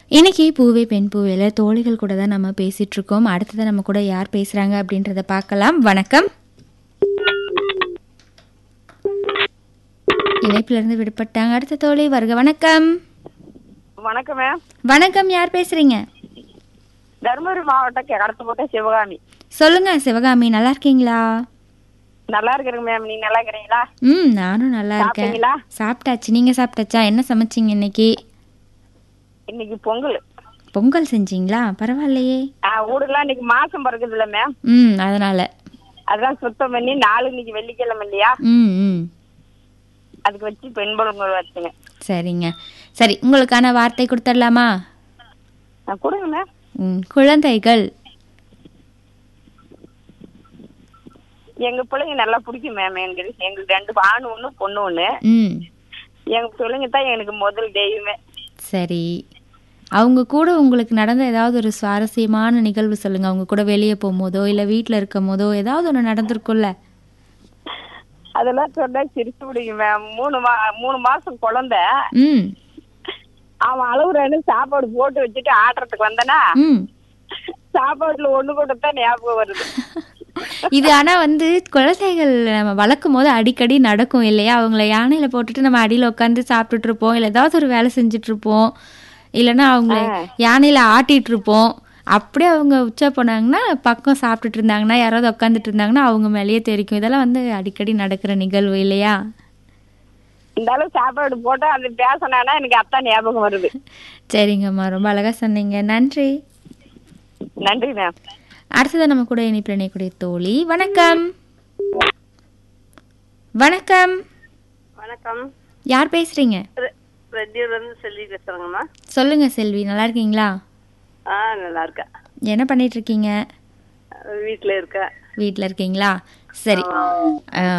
இன்னைக்கு பூவே பெண் பூவேல தோழிகள் கூட தான் நம்ம பேசிட்டு இருக்கோம் அடுத்தது நம்ம கூட யார் பேசுறாங்க அப்படின்றத பார்க்கலாம் வணக்கம் இணைப்புல இருந்து விடுபட்டாங்க அடுத்த தோழி வருக வணக்கம் வணக்கம் மேம் வணக்கம் யார் பேசுறீங்க தருமபுரி மாவட்டம் கடத்தப்பட்ட சிவகாமி சொல்லுங்க சிவகாமி நல்லா இருக்கீங்களா நல்லா இருக்கிறேங்க மேம் நீங்க நல்லா இருக்கிறீங்களா ம் நானும் நல்லா இருக்கேன் சாப்பிட்டீங்களா? சாப்பிட்டாச்சு நீங்க சாப்பிட்டாச்சா என்ன சமைச்சீங்க இன்னைக்கு இன்னைக்கு பொங்கல் பொங்கல் செஞ்சீங்களா பரவாயில்லையே ஆ, ஊருலாம் இன்னைக்கு மாசம் பிறகுது இல்ல மேம் ம் அதனால அதான் சுத்தம் பண்ணி நாலு இன்னைக்கு வெள்ளிக்கிழமை இல்லையா ம் ம் அதுக்கு வச்சு பெண் பொங்கல் வச்சுங்க சரிங்க சரி உங்களுக்கான வார்த்தை கொடுத்துடலாமா ஆ, கொடுங்க மேம் ம், குழந்தைகள் எங்க பிள்ளைங்க நல்லா பிடிக்கும் மேம் எங்களுக்கு எங்களுக்கு ரெண்டு ஆண் ஒண்ணு பொண்ணு ஒண்ணு ம் எங்க பிள்ளைங்க தான் எனக்கு முதல் தெய்வமே சரி அவங்க கூட உங்களுக்கு நடந்த ஏதாவது ஒரு சுவாரஸ்யமான நிகழ்வு சொல்லுங்க அவங்க கூட வெளியே போகும்போதோ இல்லை வீட்டில் இருக்கும் போதோ ஏதாவது ஒன்று நடந்திருக்கும்ல அதெல்லாம் சொன்னா சிரிச்சு பிடிக்கும் மேம் மூணு மா மூணு மாசம் குழந்தை ம் அவன் அளவுறன்னு சாப்பாடு போட்டு வச்சுட்டு ஆடுறதுக்கு வந்தனா ம் சாப்பாட்டுல ஒண்ணு கூட தான் ஞாபகம் வருது இது ஆனால் வந்து குழந்தைகள் நம்ம வளர்க்கும் போது அடிக்கடி நடக்கும் இல்லையா அவங்கள யானையில் போட்டுட்டு நம்ம அடியில் உட்காந்து சாப்பிட்டுட்டு இருப்போம் இல்லை ஏதாவது ஒரு வேலை செஞ்சுட்டு இருப்போம் இல்லைன்னா அவங்கள யானையில் ஆட்டிட்டு இருப்போம் அப்படியே அவங்க உச்சா போனாங்கன்னா பக்கம் சாப்பிட்டுட்டு இருந்தாங்கன்னா யாராவது உட்காந்துட்டு இருந்தாங்கன்னா அவங்க மேலேயே தெரிக்கும் இதெல்லாம் வந்து அடிக்கடி நடக்கிற நிகழ்வு இல்லையா இந்த அளவு சாப்பாடு போட்டு அது பேசினானா எனக்கு அத்தான் ஞாபகம் வருது சரிங்கம்மா ரொம்ப அழகா சொன்னீங்க நன்றி நன்றி மேம் அடுத்தது நம்ம கூட இணைப்பில் இணையக்கூடிய தோழி வணக்கம் வணக்கம் வணக்கம் யார் பேசுறீங்க ரெட்டியூர்ல இருந்து செல்வி பேசுறேங்கம்மா சொல்லுங்க செல்வி நல்லா இருக்கீங்களா ஆ நல்லா இருக்கேன் என்ன பண்ணிட்டு இருக்கீங்க வீட்டுல இருக்கேன் வீட்டில் இருக்கீங்களா சரி அஹ்,